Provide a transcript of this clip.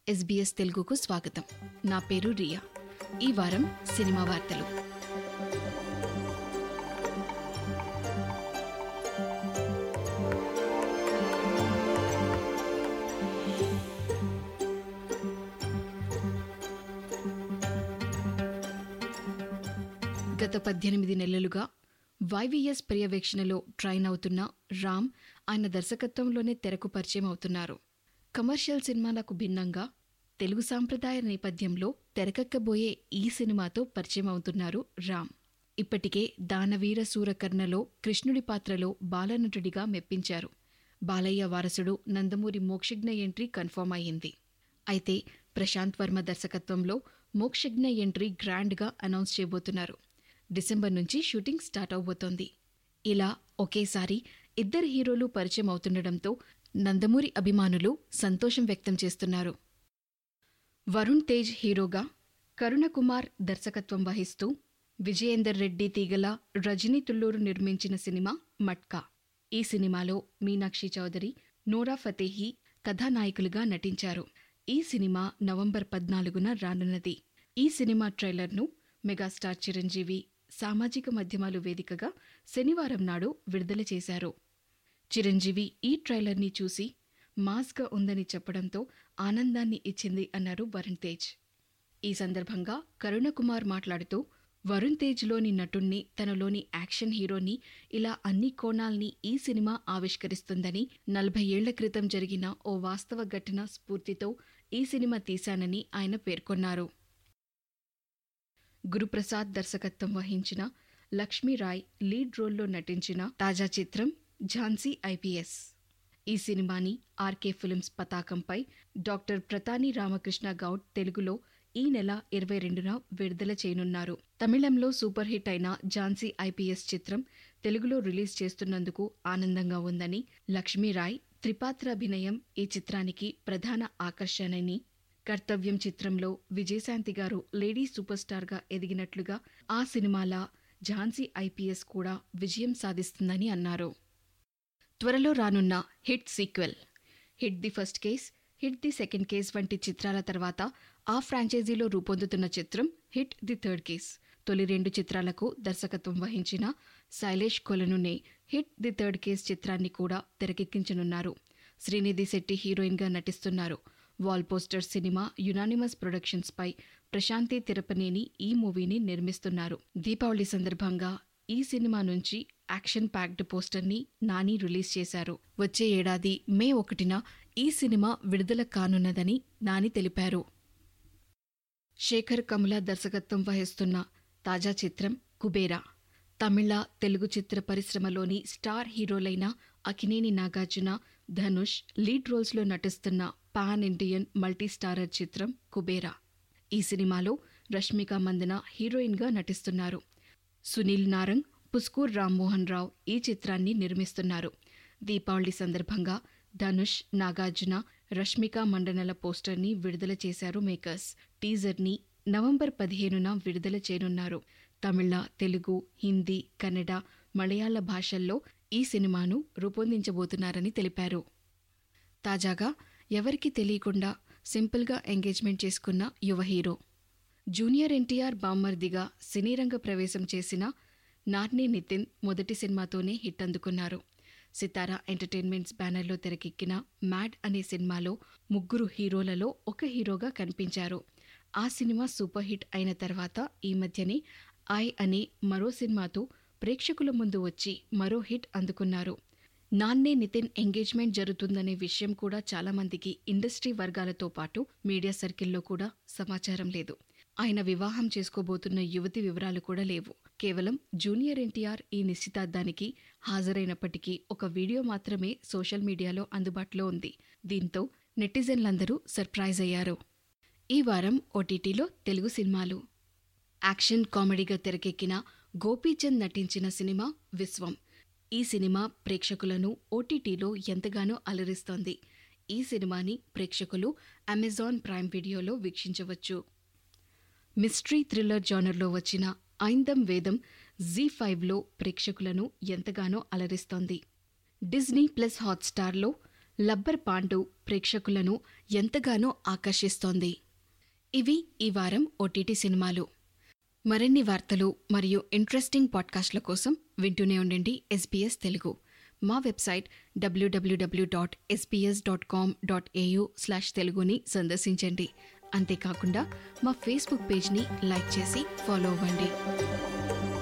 SBS తెలుగుకు స్వాగతం నా పేరు రియా ఈ వారం సినిమా వార్తలు గత పద్దెనిమిది నెలలుగా వైవీఎస్ పర్యవేక్షణలో ట్రైన్ అవుతున్న రామ్ ఆయన దర్శకత్వంలోనే తెరకు పరిచయం అవుతున్నారు కమర్షియల్ సినిమాలకు భిన్నంగా తెలుగు సాంప్రదాయ నేపథ్యంలో తెరకెక్కబోయే ఈ సినిమాతో పరిచయం అవుతున్నారు రామ్ ఇప్పటికే దానవీర సూరకర్ణలో కృష్ణుడి పాత్రలో బాలనటుడిగా మెప్పించారు బాలయ్య వారసుడు నందమూరి మోక్షజ్ఞ ఎంట్రీ కన్ఫర్మ్ అయ్యింది అయితే ప్రశాంత్ వర్మ దర్శకత్వంలో మోక్షజ్ఞ ఎంట్రీ గ్రాండ్గా అనౌన్స్ చేయబోతున్నారు డిసెంబర్ నుంచి షూటింగ్ స్టార్ట్ అవబోతోంది ఇలా ఒకేసారి ఇద్దరు హీరోలు పరిచయం అవుతుండటంతో నందమూరి అభిమానులు సంతోషం వ్యక్తం చేస్తున్నారు వరుణ్ తేజ్ హీరోగా కరుణకుమార్ దర్శకత్వం వహిస్తూ విజయేందర్ రెడ్డి తీగల రజనీ తుల్లూరు నిర్మించిన సినిమా మట్కా ఈ సినిమాలో మీనాక్షి చౌదరి నోరా ఫతేహి కథానాయకులుగా నటించారు ఈ సినిమా నవంబర్ పద్నాలుగున రానున్నది ఈ సినిమా ట్రైలర్ను మెగాస్టార్ చిరంజీవి సామాజిక మాధ్యమాలు వేదికగా శనివారం నాడు విడుదల చేశారు చిరంజీవి ఈ ట్రైలర్ని చూసి మాస్గా ఉందని చెప్పడంతో ఆనందాన్ని ఇచ్చింది అన్నారు వరుణ్ తేజ్ ఈ సందర్భంగా కరుణకుమార్ మాట్లాడుతూ వరుణ్ తేజ్లోని నటుణ్ణి తనలోని యాక్షన్ హీరోని ఇలా అన్ని కోణాల్ని ఈ సినిమా ఆవిష్కరిస్తుందని నలభై ఏళ్ల క్రితం జరిగిన ఓ వాస్తవ ఘటన స్ఫూర్తితో ఈ సినిమా తీశానని ఆయన పేర్కొన్నారు గురుప్రసాద్ దర్శకత్వం వహించిన లక్ష్మీరాయ్ లీడ్ రోల్లో నటించిన తాజా చిత్రం ఝాన్సీ ఐపీఎస్ ఈ సినిమాని ఆర్కే ఫిల్మ్స్ పతాకంపై డాక్టర్ ప్రతాని రామకృష్ణ గౌడ్ తెలుగులో ఈ నెల ఇరవై రెండున విడుదల చేయనున్నారు తమిళంలో సూపర్ హిట్ అయిన ఝాన్సీ ఐపీఎస్ చిత్రం తెలుగులో రిలీజ్ చేస్తున్నందుకు ఆనందంగా ఉందని లక్ష్మీరాయ్ త్రిపాత్ర అభినయం ఈ చిత్రానికి ప్రధాన ఆకర్షణని కర్తవ్యం చిత్రంలో విజయశాంతి గారు లేడీ సూపర్ స్టార్గా ఎదిగినట్లుగా ఆ సినిమాల ఝాన్సీ ఐపీఎస్ కూడా విజయం సాధిస్తుందని అన్నారు త్వరలో రానున్న hit sequel hit the first case hit the second case వంటి చిత్రాల తర్వాత ఆ ఫ్రాంచైజీలో రూపొందుతున్న చిత్రం హిట్ ది థర్డ్ కేస్ తొలి రెండు చిత్రాలకు దర్శకత్వం వహించిన శైలేష్ కొలనునే హిట్ ది థర్డ్ కేస్ చిత్రాన్ని కూడా తెరకెక్కించనున్నారు శ్రీనిధి శెట్టి హీరోయిన్గా నటిస్తున్నారు wall poster cinema unanimous productions పై ప్రశాంతి తిరపనేని ఈ మూవీని నిర్మిస్తున్నారు దీపావళి సందర్భంగా ఈ సినిమా నుంచి యాక్షన్ ప్యాక్డ్ పోస్టర్ని నాని రిలీజ్ చేశారు వచ్చే ఏడాది మే ఒకటిన ఈ సినిమా విడుదల కానున్నదని నాని తెలిపారు శేఖర్ కమల దర్శకత్వం వహిస్తున్న తాజా చిత్రం కుబేరా తమిళ తెలుగు చిత్ర పరిశ్రమలోని స్టార్ హీరోలైన అకినేని నాగార్జున ధనుష్ లీడ్ రోల్స్లో నటిస్తున్న పాన్ ఇండియన్ మల్టీస్టారర్ చిత్రం కుబేరా ఈ సినిమాలో రష్మిక మందన హీరోయిన్గా నటిస్తున్నారు సునీల్ నారంగ్ పుస్కూర్ రామ్మోహన్ రావు ఈ చిత్రాన్ని నిర్మిస్తున్నారు దీపావళి సందర్భంగా ధనుష్ నాగార్జున రష్మిక మండనల పోస్టర్ని విడుదల చేశారు మేకర్స్ టీజర్ని నవంబర్ పదిహేనున విడుదల చేయనున్నారు తమిళ తెలుగు హిందీ కన్నడ మలయాళ భాషల్లో ఈ సినిమాను రూపొందించబోతున్నారని తెలిపారు తాజాగా ఎవరికీ తెలియకుండా సింపుల్గా ఎంగేజ్మెంట్ చేసుకున్న యువ హీరో జూనియర్ ఎన్టీఆర్ బామ్మర్దిగా సినీరంగ ప్రవేశం చేసిన నార్ని నితిన్ మొదటి సినిమాతోనే హిట్ అందుకున్నారు సితారా ఎంటర్టైన్మెంట్స్ బ్యానర్లో తెరకెక్కిన మ్యాడ్ అనే సినిమాలో ముగ్గురు హీరోలలో ఒక హీరోగా కనిపించారు ఆ సినిమా సూపర్ హిట్ అయిన తర్వాత ఈ మధ్యనే ఐ అనే మరో సినిమాతో ప్రేక్షకుల ముందు వచ్చి మరో హిట్ అందుకున్నారు నాన్నే నితిన్ ఎంగేజ్మెంట్ జరుగుతుందనే విషయం కూడా చాలామందికి ఇండస్ట్రీ వర్గాలతో పాటు మీడియా సర్కిల్లో కూడా సమాచారం లేదు ఆయన వివాహం చేసుకోబోతున్న యువతి వివరాలు కూడా లేవు కేవలం జూనియర్ ఎన్టీఆర్ ఈ నిశ్చితార్థానికి హాజరైనప్పటికీ ఒక వీడియో మాత్రమే సోషల్ మీడియాలో అందుబాటులో ఉంది దీంతో నెటిజన్లందరూ సర్ప్రైజ్ అయ్యారు ఈ వారం ఓటీటీలో తెలుగు సినిమాలు యాక్షన్ కామెడీగా తెరకెక్కిన గోపీచంద్ నటించిన సినిమా విశ్వం ఈ సినిమా ప్రేక్షకులను ఓటీటీలో ఎంతగానో అలరిస్తోంది ఈ సినిమాని ప్రేక్షకులు అమెజాన్ ప్రైమ్ వీడియోలో వీక్షించవచ్చు మిస్టరీ థ్రిల్లర్ జానర్లో వచ్చిన ఐందం వేదం జీ ఫైవ్లో ప్రేక్షకులను ఎంతగానో అలరిస్తోంది డిజ్నీ ప్లస్ హాట్స్టార్లో లబ్బర్ పాండు ప్రేక్షకులను ఎంతగానో ఆకర్షిస్తోంది ఇవి ఈ వారం ఓటీటీ సినిమాలు మరిన్ని వార్తలు మరియు ఇంట్రెస్టింగ్ పాడ్కాస్ట్ల కోసం వింటూనే ఉండండి ఎస్బీఎస్ తెలుగు మా website W W W dot SBS dot com dot AU slash తెలుగుని సందర్శించండి అంతేకాకుండా మా ఫేస్బుక్ పేజ్ని లైక్ చేసి ఫాలో అవ్వండి